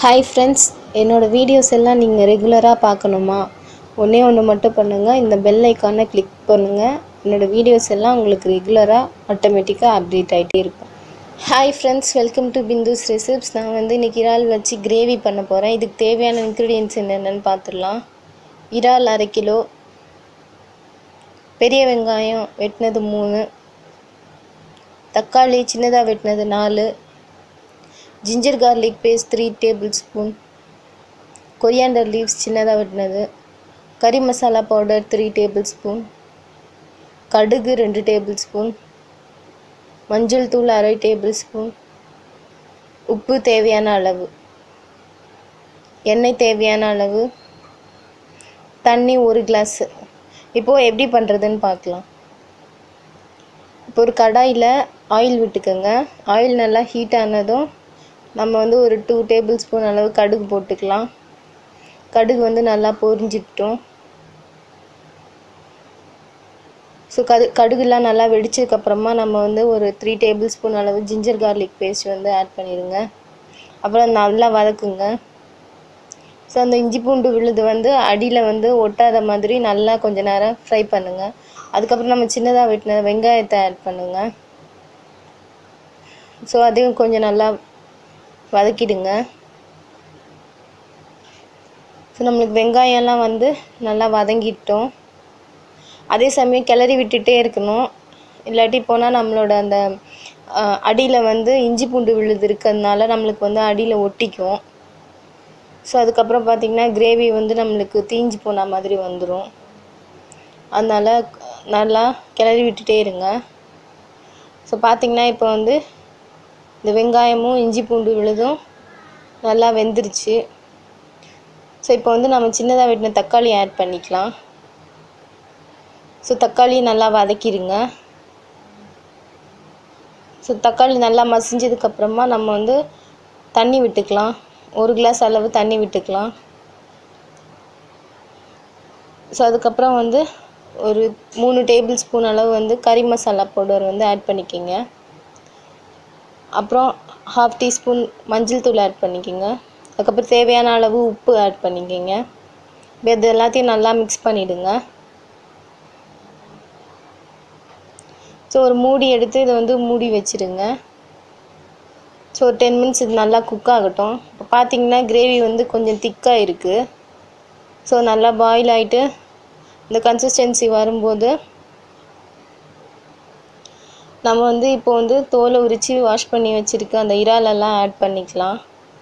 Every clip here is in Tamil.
ஹாய் ஃப்ரெண்ட்ஸ் என்னோடய வீடியோஸ் எல்லாம் நீங்கள் ரெகுலராக பார்க்கணுமா ஒன்றே ஒன்று மட்டும் பண்ணுங்கள் இந்த பெல் ஐக்கானை கிளிக் பண்ணுங்கள் என்னோடய வீடியோஸ் எல்லாம் உங்களுக்கு ரெகுலராக ஆட்டோமேட்டிக்காக அப்டேட் ஆகிட்டே இருக்கும் hi friends welcome to Bindu's recipes நான் வந்து இன்றைக்கி இறால் வச்சு கிரேவி பண்ண போகிறேன் இதுக்கு தேவையான இன்க்ரீடியன்ஸ் என்னென்னு பார்த்துடலாம் இறால் அரை கிலோ பெரிய வெங்காயம் வெட்டினது மூணு தக்காளி சின்னதாக வெட்டினது நாலு ginger garlic paste three tablespoon coriander leaves சின்னதாக வெட்டினது கறி masala powder three tablespoon கடுகு ரெண்டு டேபிள் ஸ்பூன் மஞ்சள் தூள் அரை டேபிள் ஸ்பூன் உப்பு தேவையான அளவு எண்ணெய் தேவையான அளவு தண்ணி ஒரு கிளாஸு இப்போது எப்படி பண்ணுறதுன்னு பார்க்கலாம் இப்போ ஒரு கடாயில் ஆயில் விட்டுக்கோங்க ஆயில் நல்லா ஹீட் ஆனதும் நம்ம வந்து ஒரு டூ டேபிள் ஸ்பூன் அளவு கடுகு போட்டுக்கலாம் கடுகு வந்து நல்லா பொரிஞ்சிட்டோம் ஸோ கடு கடுகுலாம் நல்லா வெடிச்சதுக்கப்புறமா நம்ம வந்து ஒரு த்ரீ டேபிள் ஸ்பூன் அளவு ஜிஞ்சர் கார்லிக் பேஸ்ட் வந்து ஆட் பண்ணிடுங்க அப்புறம் நல்லா வதக்குங்க ஸோ அந்த இஞ்சி பூண்டு விழுது வந்து அடியில் வந்து ஒட்டாத மாதிரி நல்லா கொஞ்ச நேரம் ஃப்ரை பண்ணுங்கள் அதுக்கப்புறம் நம்ம சின்னதாக வெட்டின வெங்காயத்தை ஆட் பண்ணுங்கள் ஸோ அதையும் கொஞ்சம் நல்லா வதக்கிடுங்க ஸோ நம்மளுக்கு வெங்காயம்லாம் வந்து நல்லா வதங்கிட்டோம் அதே சமயம் கிளறி விட்டுட்டே இருக்கணும் இல்லாட்டி போனால் நம்மளோட அந்த அடியில் வந்து இஞ்சி பூண்டு விழுது இருக்கிறதுனால நம்மளுக்கு வந்து அடியில் ஒட்டிக்கும் ஸோ அதுக்கப்புறம் பார்த்திங்கன்னா கிரேவி வந்து நம்மளுக்கு தீஞ்சு போன மாதிரி வந்துடும் அதனால் நல்லா கிளறி விட்டுட்டே இருங்க ஸோ பார்த்திங்கன்னா இப்போ வந்து இந்த வெங்காயமும் இஞ்சி பூண்டு விழுதும் நல்லா வெந்துருச்சு ஸோ இப்போ வந்து நம்ம சின்னதாக வெட்டின தக்காளி ஆட் பண்ணிக்கலாம் ஸோ தக்காளி நல்லா வதக்கிடுங்க ஸோ தக்காளி நல்லா மசிஞ்சதுக்கப்புறமா நம்ம வந்து தண்ணி விட்டுக்கலாம் ஒரு கிளாஸ் அளவு தண்ணி விட்டுக்கலாம் ஸோ அதுக்கப்புறம் வந்து ஒரு மூணு டேபிள் ஸ்பூன் அளவு வந்து கறி மசாலா பவுடர் வந்து ஆட் பண்ணிக்கோங்க அப்புறம் ஹாஃப் டீஸ்பூன் மஞ்சள் தூள் ஆட் பண்ணிக்கோங்க அதுக்கப்புறம் தேவையான அளவு உப்பு ஆட் பண்ணிக்கோங்க இது எல்லாத்தையும் நல்லா மிக்ஸ் பண்ணிவிடுங்க ஸோ ஒரு மூடி எடுத்து இதை வந்து மூடி வச்சுருங்க ஸோ ஒரு டென் மினிட்ஸ் இது நல்லா குக் ஆகட்டும் இப்போ பார்த்தீங்கன்னா கிரேவி வந்து கொஞ்சம் திக்காக இருக்குது ஸோ நல்லா பாயில் ஆகிட்டு இந்த கன்சிஸ்டன்சி வரும்போது நம்ம வந்து இப்போ வந்து தோலை உரித்து வாஷ் பண்ணி வச்சுருக்க அந்த இறாலெல்லாம் ஆட் பண்ணிக்கலாம்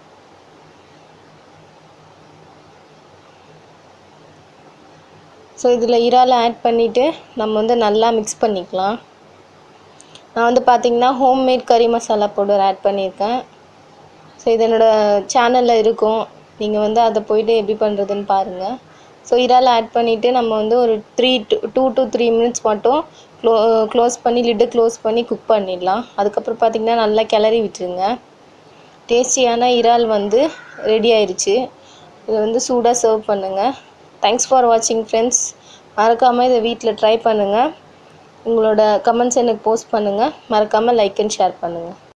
ஸோ இதில் இறாலை ஆட் பண்ணிவிட்டு நம்ம வந்து நல்லா மிக்ஸ் பண்ணிக்கலாம் நான் வந்து பார்த்திங்கன்னா ஹோம்மேட் கறி மசாலா பவுடர் ஆட் பண்ணியிருக்கேன் ஸோ இது என்னோடய சேனலில் இருக்கும் நீங்கள் வந்து அதை போயிட்டு எப்படி பண்ணுறதுன்னு பாருங்கள் ஸோ இறால் ஆட் பண்ணிவிட்டு நம்ம வந்து ஒரு three to to to three minutes மட்டும் க்ளோ க்ளோஸ் பண்ணி லிட்டு க்ளோஸ் பண்ணி குக் பண்ணிடலாம் அதுக்கப்புறம் பார்த்திங்கன்னா நல்லா கிளறி விட்டுருங்க டேஸ்டியான இறால் வந்து ரெடி ஆயிடுச்சு இதை வந்து சூடாக சர்வ் பண்ணுங்கள் தேங்க்ஸ் ஃபார் வாட்சிங் ஃப்ரெண்ட்ஸ் மறக்காமல் இதை வீட்டில் ட்ரை பண்ணுங்கள் உங்களோட கமெண்ட்ஸ் எனக்கு போஸ்ட் பண்ணுங்கள் மறக்காமல் லைக் அண்ட் ஷேர் பண்ணுங்கள்